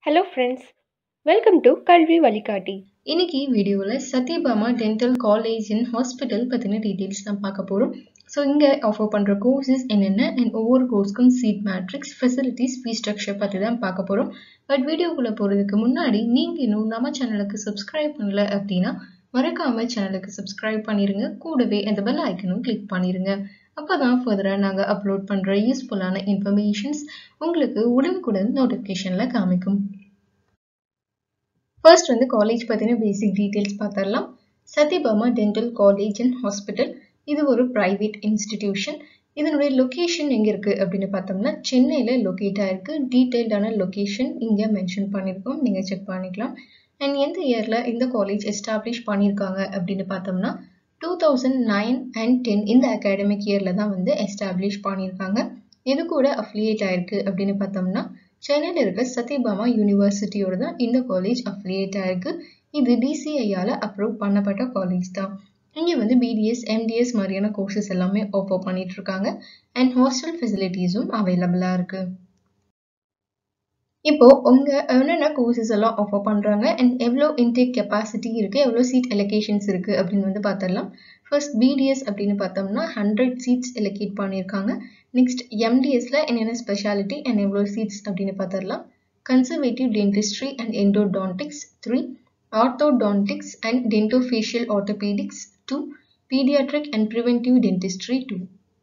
hello friends welcome to கல்வி வழிகாட்டி இன்னைக்கு வீடியோவில் Sathyabama dental college and hospital பற்றின டீட்டெயில்ஸ் தான் பார்க்க போகிறோம் ஸோ இங்கே ஆஃபர் பண்ணுற கோர்சஸ் என்னென்ன அண்ட் ஒவ்வொரு கோர்ஸ்க்கும் seat matrix facilities fee structure பற்றி தான் பார்க்க போகிறோம் பட் வீடியோக்குள்ளே போகிறதுக்கு முன்னாடி நீங்கள் இன்னும் நம்ம சேனலுக்கு சப்ஸ்கிரைப் பண்ணல அப்படின்னா மறக்காமல் சேனலுக்கு சப்ஸ்கிரைப் பண்ணிடுங்க கூடவே அந்த பெல் ஐக்கனும் கிளிக் பண்ணிடுங்க அப்போ தான் ஃபர்தராக நாங்கள் அப்லோட் பண்ணுற யூஸ்ஃபுல்லான இன்ஃபர்மேஷன்ஸ் உங்களுக்கு உடனுக்குடன் நோட்டிஃபிகேஷனில் காமிக்கும் ஃபர்ஸ்ட் வந்து காலேஜ் பற்றின பேசிக் டீட்டெயில்ஸ் பார்த்துடலாம் Sathyabama dental college and hospital இது ஒரு ப்ரைவேட் இன்ஸ்டிடியூஷன் இதனுடைய லொக்கேஷன் எங்கே இருக்குது அப்படின்னு பார்த்தோம்னா சென்னையில் லொக்கேட் ஆகிருக்கு டீட்டெயில்டான லொக்கேஷன் இங்கே மென்ஷன் பண்ணியிருக்கோம் நீங்கள் செக் பண்ணிக்கலாம் அண்ட் எந்த இயரில் இந்த காலேஜ் எஸ்டாப்ளிஷ் பண்ணியிருக்காங்க அப்படின்னு பார்த்தோம்னா two thousand nine and ten இந்த அகாடமிக் இயரில் தான் வந்து எஸ்டாப்ளிஷ் பண்ணியிருக்காங்க இது கூட அஃபிலியேட் ஆயிருக்கு அப்படின்னு பார்த்தோம்னா சென்னையில் இருக்க சத்யபாமா யூனிவர்சிட்டியோட தான் இந்த காலேஜ் அஃபிலியேட் ஆயிருக்கு இது டிசிஐயால் அப்ரூவ் பண்ணப்பட்ட காலேஜ் தான் இங்கே வந்து பிடிஎஸ் எம்டிஎஸ் மாதிரியான கோர்சஸ் எல்லாமே ஆஃபர் பண்ணிட்டு இருக்காங்க அண்ட் ஹாஸ்டல் ஃபெசிலிட்டிஸும் அவைலபிளாக இருக்கு இப்போ உங்க என்னென்ன கோர்சஸ் எல்லாம் ஆஃபர் பண்றாங்க அண்ட் எவ்வளோ இன்டேக் கெப்பாசிட்டி இருக்கு எவ்வளோ சீட் எலோகேஷன்ஸ் இருக்கு அப்படின்னு வந்து பார்த்துடலாம் ஃபர்ஸ்ட் பிடிஎஸ் அப்படின்னு பார்த்தோம்னா ஹண்ட்ரட் சீட்ஸ் எலோகேட் பண்ணியிருக்காங்க நெக்ஸ்ட் எம்டிஎஸ்ல என்னென்ன ஸ்பெஷாலிட்டி அண்ட் எவ்வளோ சீட்ஸ் அப்படின்னு பார்த்துடலாம் conservative dentistry and endodontics three orthodontics and dentofacial orthopaedics two paediatric and preventive dentistry two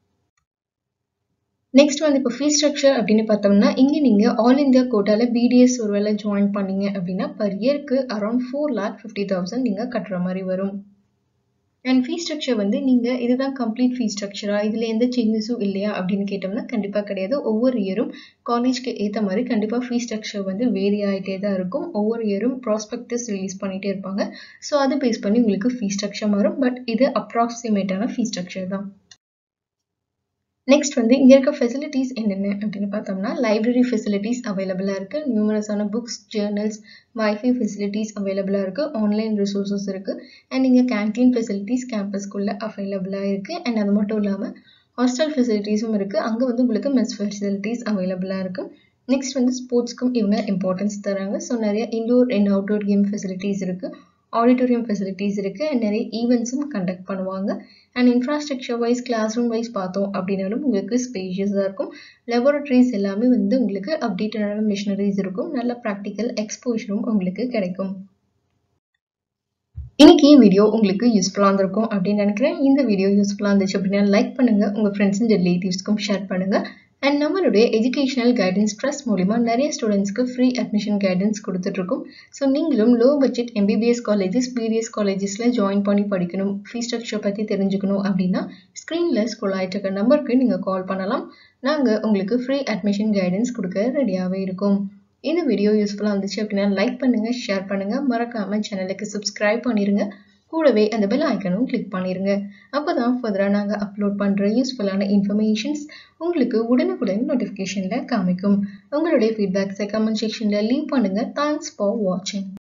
next வந்து இப்போ ஃபீஸ் ஸ்ட்ரக்சர் அப்படின்னு பார்த்தோம்னா இங்கே நீங்கள் ஆல் இந்தியா கோட்டாவில் பிடிஎஸ் ஒருவேளை ஜாயின் பண்ணீங்க அப்படின்னா பர் இயருக்கு around four lakh fifty thousand நீங்கள் கட்டுற மாதிரி வரும் அண்ட் ஃபீஸ் ஸ்ட்ரக்சர் வந்து நீங்கள் இதுதான் கம்ப்ளீட் ஃபீஸ் ஸ்ட்ரக்சரா இதில் எந்த சேஞ்சஸும் இல்லையா அப்படின்னு கேட்டோம்னா கண்டிப்பாக கிடையாது ஒவ்வொரு இயரும் காலேஜ்க்கு ஏற்ற மாதிரி கண்டிப்பாக ஃபீஸ் ஸ்ட்ரக்சர் வந்து வேரி ஆகிட்டே தான் இருக்கும் ஒவ்வொரு இயரும் ப்ராஸ்பெக்டஸ் ரிலீஸ் பண்ணிகிட்டே இருப்பாங்க ஸோ அதை பேஸ் பண்ணி உங்களுக்கு ஃபீஸ் ஸ்ட்ரக்சர் வரும் பட் இது அப்ராக்சிமேட்டான ஃபீஸ் ஸ்ட்ரக்சர் தான் நெக்ஸ்ட் வந்து இங்கே இருக்க ஃபெசிலிட்டிஸ் என்னென்ன அப்படின்னு பார்த்தோம்னா லைப்ரரி ஃபெசிலிட்டிஸ் அவைலபிளாக இருக்குது நியூமரஸான புக்ஸ் ஜேர்னல்ஸ் வைஃபை ஃபெசிலிட்டிஸ் அவைலபிளாக இருக்குது ஆன்லைன் ரிசோர்ஸஸ் இருக்குது அண்ட் இங்கே கேன்டீன் ஃபெசிலிட்டிஸ் கேம்பஸ்க்குள்ளே அவைலபிளாக இருக்குது அண்ட் அது மட்டும் இல்லாமல் ஹாஸ்டல் ஃபெசிலிட்டிஸும் இருக்குது அங்கே வந்து உங்களுக்கு மெஸ் ஃபெசிலிட்டிஸ் அவைலபிளாக இருக்குது நெக்ஸ்ட் வந்து ஸ்போர்ட்ஸ்க்கும் இவங்க இம்பார்ட்டன்ஸ் தராங்க ஸோ நிறைய indoor and outdoor game facilities இருக்குது ஆடிட்டோரியம் ஃபெசிலிட்டிஸ் இருக்குது அண்ட் நிறைய ஈவெண்ட்ஸும் கண்டக்ட் பண்ணுவாங்க and infrastructure wise classroom wise பார்த்தோம் அப்படின்னாலும் உங்களுக்கு ஸ்பேஷியஸாக இருக்கும் லெபோரட்டரிஸ் எல்லாமே வந்து உங்களுக்கு அப்டேட்டடான மிஷினரிஸ் இருக்கும் நல்ல ப்ராக்டிக்கல் எக்ஸ்போஷரும் உங்களுக்கு கிடைக்கும் இன்னைக்கு வீடியோ உங்களுக்கு யூஸ்ஃபுல்லாக இருந்திருக்கும் அப்படின்னு நினைக்கிறேன் இந்த வீடியோ யூஸ்ஃபுல்லாக இருந்துச்சு அப்படின்னா லைக் பண்ணுங்கள் உங்கள் ஃப்ரெண்ட்ஸ் அண்ட் ரிலேட்டிவ்ஸ்க்கும் ஷேர் பண்ணுங்கள் அண்ட் நம்மளுடைய எஜுகேஷனல் கைடன்ஸ் ட்ரஸ்ட் மூலிமா நிறைய ஸ்டூடெண்ட்ஸ்க்கு ஃப்ரீ அட்மிஷன் கைடன்ஸ் கொடுத்துட்ருக்கோம் ஸோ நீங்களும் low budget MBBS colleges BDS காலேஜஸில் ஜாயின் பண்ணி படிக்கணும் ஃபீஸ் ஸ்ட்ரக்சர் பற்றி தெரிஞ்சுக்கணும் அப்படின்னா ஸ்க்ரீனில் ஸ்கூல் ஆகிட்டு இருக்க நம்பருக்கு நீங்கள் கால் பண்ணலாம் நாங்கள் உங்களுக்கு ஃப்ரீ அட்மிஷன் கைடன்ஸ் கொடுக்க ரெடியாகவே இருக்கோம் இந்த வீடியோ யூஸ்ஃபுல்லாக இருந்துச்சு அப்படின்னா லைக் பண்ணுங்கள் ஷேர் பண்ணுங்கள் மறக்காமல் சேனலுக்கு சப்ஸ்கிரைப் பண்ணிடுங்க கூடவே அந்த பெல் ஐக்கனும் கிளிக் பண்ணிடுங்க அப்போ தான் ஃபர்தராக நாங்கள் அப்லோட் பண்ணுற யூஸ்ஃபுல்லான இன்ஃபர்மேஷன்ஸ் உங்களுக்கு உடனுக்குடன் நோட்டிஃபிகேஷனில் காமிக்கும் உங்களுடைய ஃபீட்பேக்ஸை கமெண்ட் செக்ஷனில் லீவ் பண்ணுங்கள் தேங்க்ஸ் ஃபார் வாட்சிங்